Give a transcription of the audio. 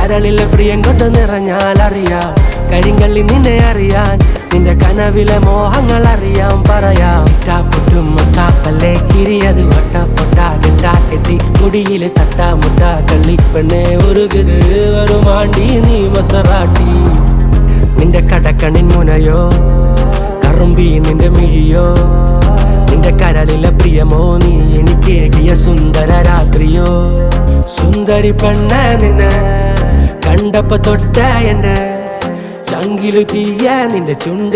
കരളിലെ പ്രിയം കൊണ്ട് നിറഞ്ഞാൽ അറിയാം കരിങ്കള്ളി നിന്നെ അറിയാൻ നിന്റെ കനവിലെ മോഹങ്ങൾ അറിയാം പറയാം പൊട്ടും മുട്ടാപ്പല്ലേ ചിരിയത് വട്ട പൊട്ടാ കെട്ടി മുടിയിൽ തട്ടാ മുട്ടാ കള്ളിപ്പെണ്ണെ ഉരുകുത് വരുമാണ്ടി നീ മസറാട്ടി നിന്റെ കടക്കണിൻ മുനയോ കറുമ്പി നിന്റെ മിഴിയോ നിന്റെ കരളിലെ പ്രിയമോ നീ എനിക്കേകിയ സുന്ദര രാത്രിയോ സുന്ദരി പെണ്ണ നിന്നെ കണ്ടപ്പോ തൊട്ട എന്നെ ചങ്കിലു തീയ നിന്റെ ചുണ്ട്